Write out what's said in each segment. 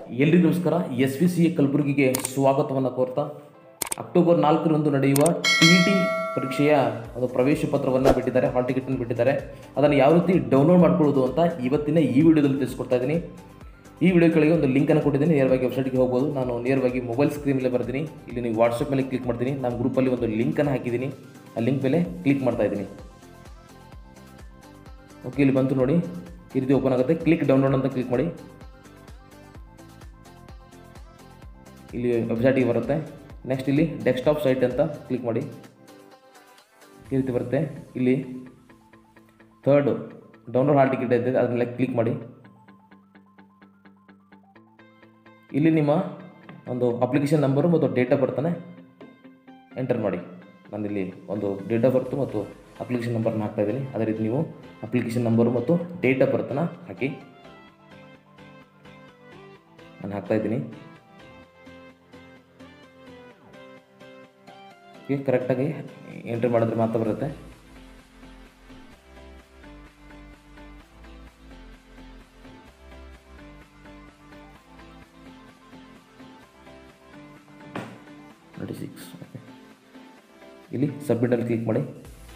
ಎಲ್ರಿಗೂ ನಮಸ್ಕಾರ S V C A ಕಲಬುರಗಿಗೆ ಸ್ವಾಗತವನ್ನು ಕೋರ್ತಾ ಅಕ್ಟೋಬರ್ ನಾಲ್ಕರಂದು ನಡೆಯುವ ಟಿ ಇ ಟಿ ಪರೀಕ್ಷೆಯ ಒಂದು ಪ್ರವೇಶ ಪತ್ರವನ್ನು ಬಿಟ್ಟಿದ್ದಾರೆ ಹಾಲ್ ಟಿಕೆಟನ್ನು ಬಿಟ್ಟಿದ್ದಾರೆ ಅದನ್ನು ಯಾವ ರೀತಿ ಡೌನ್ಲೋಡ್ ಮಾಡ್ಕೊಳ್ಳೋದು ಅಂತ ಇವತ್ತಿನ ಈ ವಿಡಿಯೋದಲ್ಲಿ ತಿಳಿಸ್ಕೊಡ್ತಾ ಇದ್ದೀನಿ ಈ ವಿಡಿಯೋ ಕೆಳಗೆ ಒಂದು ಲಿಂಕನ್ನು ಕೊಟ್ಟಿದ್ದೀನಿ ನೇರವಾಗಿ ವೆಬ್ಸೈಟ್ಗೆ ಹೋಗ್ಬೋದು ನಾನು ನೇರವಾಗಿ ಮೊಬೈಲ್ ಸ್ಕ್ರೀನ್ ಮೇಲೆ ಬರ್ತೀನಿ ಇಲ್ಲಿ ನೀವು ವಾಟ್ಸಪ್ ಮೇಲೆ ಕ್ಲಿಕ್ ಮಾಡ್ತೀನಿ ನಮ್ಮ ಗ್ರೂಪಲ್ಲಿ ಒಂದು ಲಿಂಕನ್ನು ಹಾಕಿದ್ದೀನಿ ಆ ಲಿಂಕ್ ಮೇಲೆ ಕ್ಲಿಕ್ ಮಾಡ್ತಾ ಇದ್ದೀನಿ ಓಕೆ ಇಲ್ಲಿ ಬಂತು ನೋಡಿ ಈ ರೀತಿ ಓಪನ್ ಆಗುತ್ತೆ ಕ್ಲಿಕ್ ಡೌನ್ಲೋಡ್ ಅಂತ ಕ್ಲಿಕ್ ಮಾಡಿ ಇಲ್ಲಿ ವೆಬ್ಸೈಟಿಗೆ ಬರುತ್ತೆ ನೆಕ್ಸ್ಟ್ ಇಲ್ಲಿ ಡೆಸ್ಕ್ಟಾಪ್ ಸೈಟ್ ಅಂತ ಕ್ಲಿಕ್ ಮಾಡಿ ಈ ರೀತಿ ಬರುತ್ತೆ ಇಲ್ಲಿ ಥರ್ಡ್ ಡೌನ್ಲೋಡ್ ಹಾಲ್ ಟಿಕೆಟ್ ಇದೆ ಅದ್ರ ಮೇಲೆ ಕ್ಲಿಕ್ ಮಾಡಿ ಇಲ್ಲಿ ನಿಮ್ಮ ಒಂದು ಅಪ್ಲಿಕೇಶನ್ ನಂಬರು ಮತ್ತು ಡೇಟ್ ಆಫ್ ಬರ್ತನೆ ಎಂಟರ್ ಮಾಡಿ ನಾನಿಲ್ಲಿ ಒಂದು ಡೇಟ್ ಆಫ್ ಬರ್ತ್ ಮತ್ತು ಅಪ್ಲಿಕೇಶನ್ ನಂಬರ್ನ ಹಾಕ್ತಾ ಇದ್ದೀನಿ ಅದೇ ರೀತಿ ನೀವು ಅಪ್ಲಿಕೇಶನ್ ನಂಬರು ಮತ್ತು ಡೇಟ್ ಆಫ್ ಬರ್ತನ ಹಾಕಿ ನಾನು ಹಾಕ್ತಾ ಇದ್ದೀನಿ ಓಕೆ ಕರೆಕ್ಟಾಗಿ ಎಂಟ್ರಿ ಮಾಡಿದ್ರೆ ಮಾತ್ರ ಬರುತ್ತೆ ಟ್ವೆಂಟಿ ಸಿಕ್ಸ್ ಓಕೆ ಇಲ್ಲಿ ಸಬ್ಮಿಟಲ್ಲಿ ಕ್ಲಿಕ್ ಮಾಡಿ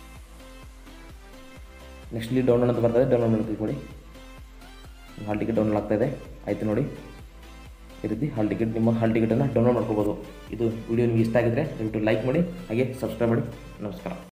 ನೆಕ್ಸ್ಟ್ ಇಲ್ಲಿ ಡೌನ್ಲೋಡ್ ಅಂತ ಬರ್ತದೆ ಡೌನ್ಲೋಡ್ ಮೇಲೆ ಕ್ಲಿಕ್ ಮಾಡಿ ಹಾಲ್ ಟಿಕೆಟ್ ಡೌನ್ಲೋಡ್ ಆಗ್ತಾ ಇದೆ ಆಯಿತು ನೋಡಿ ಈ ರೀತಿ ಹಾಲ್ ಟಿಕೆಟ್ ನಿಮ್ಮ ಹಾಲ್ ಟಿಕೆಟನ್ನು ಡೌನ್ಲೋಡ್ ಮಾಡ್ಕೋಬೋದು ಇದು ವಿಡಿಯೋ ನಿಮಗೆ ಇಷ್ಟ ಆಗಿದ್ರೆ ದಯವಿಟ್ಟು ಲೈಕ್ ಮಾಡಿ ಹಾಗೆ ಸಬ್ಸ್ಕ್ರೈಬ್ ಮಾಡಿ ನಮಸ್ಕಾರ